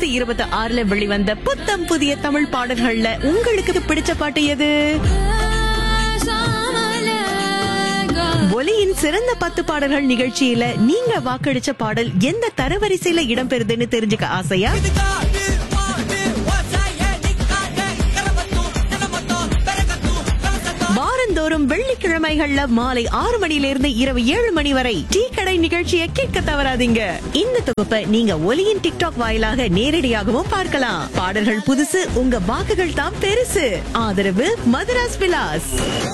ஈராயிரத்தி இருபத்தி ஆறுல வெளிவந்த புத்தம் புதிய தமிழ் பாடல்கள்ல உங்களுக்கு பிடிச்ச பாட்டு எது ஒலியின் சிறந்த பத்து பாடல்கள் நிகழ்ச்சியில நீங்க வாக்களிச்ச பாடல் எந்த தரவரிசையில இடம்பெறுதுன்னு தெரிஞ்சுக்க ஆசையா வாரந்தோறும் வெள்ளிக்கிழமைகள்ல மாலை ஆறு மணியிலிருந்து இரவு ஏழு மணி வரை டீ கடை நிகழ்ச்சியை கேட்க தவறாதீங்க இந்த தொகுப்பை நீங்க ஒலியின் டிக்டாக் வாயிலாக நேரடியாகவும் பார்க்கலாம் பாடல்கள் புதுசு உங்க வாக்குகள் தான் பெருசு ஆதரவு மதுராஸ் விலாஸ்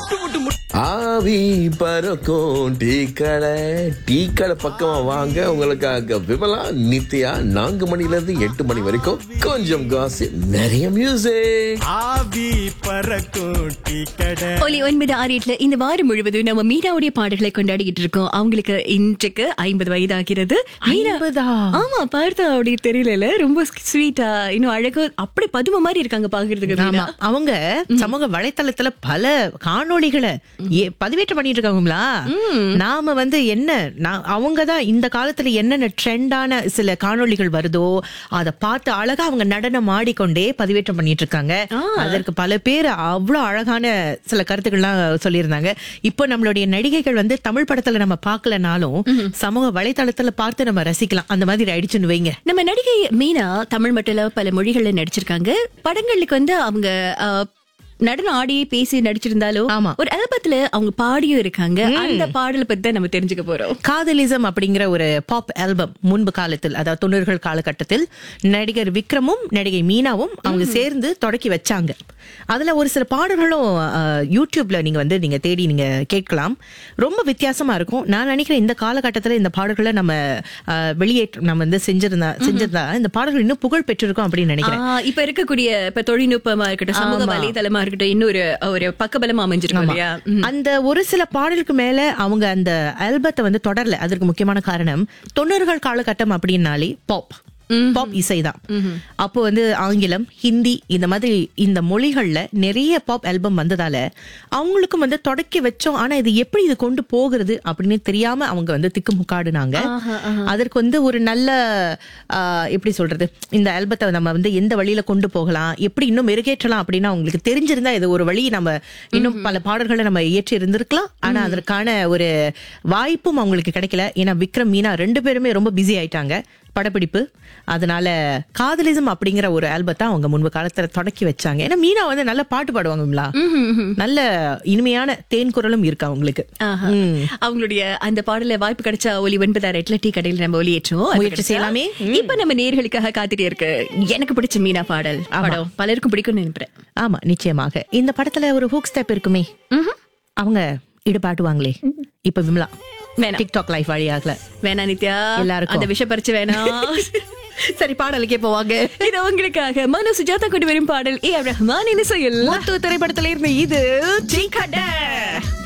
ஆவி பறக்கும் டீ கடை டீ கடை பக்கமா வாங்க உங்களுக்காக விமலா நித்யா நான்கு மணில இருந்து எட்டு மணி வரைக்கும் கொஞ்சம் காசு நிறைய மியூசிக் ஆவி பறக்கும் டீ கடை ஒலி ஒன்பது ஆறு எட்டுல இந்த வாரம் முழுவதும் நம்ம மீனாவுடைய பாடல்களை கொண்டாடிக்கிட்டு இருக்கோம் அவங்களுக்கு இன்றைக்கு ஐம்பது வயது ஆகிறது மீனா- ஐம்பதா? ஆமா பார்த்தா அப்படி தெரியல ரொம்ப ஸ்வீட்டா இன்னும் அழகா அப்படி பதும மாதிரி இருக்காங்க பாக்குறதுக்கு ஆமா மீனா. அவங்க சமூக வலைத்தளத்துல பல காணொளிகளை ஏ- பதிவேற்றம் பண்ணிட்டு இருக்காங்களா நாம வந்து என்ன நான் அவங்க தான் இந்த காலத்துல என்னென்ன ட்ரெண்டான சில காணொளிகள் வருதோ அதை பார்த்து அழகா அவங்க நடனம் ஆடிக்கொண்டே பதிவேற்றம் பண்ணிட்டு இருக்காங்க அதற்கு பல பேர் அவ்வளவு அழகான சில கருத்துக்கள்லாம் சொல்லியிருந்தாங்க இப்போ நம்மளுடைய நடிகைகள் வந்து தமிழ் படத்துல நம்ம பார்க்கலனாலும் சமூக வலைத்தளத்துல பார்த்து நம்ம ரசிக்கலாம் அந்த மாதிரி ஆயிடுச்சுன்னு வைங்க நம்ம நடிகை மீனா தமிழ் மட்டும் இல்ல பல மொழிகள்ல நடிச்சிருக்காங்க படங்களுக்கு வந்து அவங்க ஆ, நடனம் ஆடி பேசி நடிச்சிருந்தாலும் ஆமா. ஒரு ஆல்பத்துல அவங்க பாடியும் இருக்காங்க அந்த பாடலை பத்தி தான் நம்ம தெரிஞ்சுக்க போறோம் காதலிசம் அப்படிங்கிற ஒரு பாப் ஆல்பம் முன்பு காலத்தில் அதாவது தொண்ணூறுகள் காலகட்டத்தில் நடிகர் விக்ரமும் நடிகை மீனாவும் அவங்க சேர்ந்து தொடக்கி வச்சாங்க அதுல ஒரு சில பாடல்களும் அஹ், யூடியூப்ல நீங்க வந்து நீங்க தேடி நீங்க கேட்கலாம் ரொம்ப வித்தியாசமா இருக்கும் நான் நினைக்கிறேன் இந்த காலகட்டத்துல இந்த பாடல்களை நம்ம அஹ், வெளியேற்ற நம்ம வந்து செஞ்சிருந்தா செஞ்சிருந்தா இந்த பாடல்கள் இன்னும் புகழ் பெற்றிருக்கும் அப்படின்னு நினைக்கிறேன் ஆ, இப்ப இருக்கக்கூடிய இப்ப தொழில்நுட்பமா இருக்கட்டும் சமூக ஆமா. வலைதளமா இருக்கட்டும் இன்னொரு ஒரு பக்கபலமா அமைஞ்சிருக்கும் ஆமா. இல்லையா ம். அந்த ஒரு சில பாடலுக்கு மேல அவங்க அந்த ஆல்பத்தை வந்து தொடரல அதற்கு முக்கியமான காரணம் தொண்ணூறுகள் காலகட்டம் அப்படின்னாலே பாப் பாப் இசைதான் அப்போ வந்து ஆங்கிலம் ஹிந்தி இந்த மாதிரி இந்த மொழிகள்ல நிறைய பாப் ஆல்பம் வந்ததால அவங்களுக்கும் வந்து தொடக்கி வச்சோம் ஆனா இது எப்படி இது கொண்டு போகிறது அப்படின்னு தெரியாம அவங்க வந்து திக்குமுக்காடுனாங்க அதற்கு வந்து ஒரு நல்ல ஆஹ், எப்படி சொல்றது இந்த ஆல்பத்தை நம்ம வந்து எந்த வழியில கொண்டு போகலாம் எப்படி இன்னும் மெருகேற்றலாம் அப்படின்னு அவங்களுக்கு தெரிஞ்சிருந்தா இது ஒரு வழி நம்ம இன்னும் பல பாடல்களை நம்ம இயற்றி இருந்திருக்கலாம் ஆனா அதற்கான ஒரு வாய்ப்பும் அவங்களுக்கு கிடைக்கல ஏன்னா விக்ரம் மீனா ரெண்டு பேருமே ரொம்ப பிஸி ஆயிட்டாங்க படப்பிடிப்பு அதனால காதலிசம் அப்படிங்கிற ஒரு ஆல்பத்தை அவங்க முன்பு காலத்துல தொடக்கி வச்சாங்க ஏன்னா மீனா வந்து நல்ல பாட்டு பாடுவாங்கங்களா நல்ல இனிமையான தேன் குரலும் இருக்கு அவங்களுக்கு ஆஹா. அவங்களுடைய அந்த பாடல வாய்ப்பு கிடைச்சா ஒலி ஒன்பதாயிரம் எட்டுல டீ கடையில நம்ம ஒலியேற்றோம் அது முயற்சி கிடைச்சா, செய்யலாமே. இப்ப நம்ம நேர்களுக்காக காத்துட்டே இருக்கு எனக்கு பிடிச்ச மீனா பாடல் படம் பலருக்கும் பிடிக்கும்னு நினைக்கிறேன் ஆமா நிச்சயமாக இந்த படத்துல ஒரு ஹூக் ஸ்டெப் இருக்குமே அவங்க ஈடுபாட்டுவாங்களே இப்ப விமலா வேணாம். டிக்டாக் லைஃப் வழியாகல வேணா நித்யா எல்லாருக்கும். அந்த விஷயம் பறிச்சு வேணாம் சரி பாடலுக்கே போவாங்க இது உங்களுக்காக மனு சுஜாதா கொண்டு வரும் பாடல் ஏ ரஹ்மான் இசையில் முத்து திரைப்படத்துல இருந்து இது டீ கடை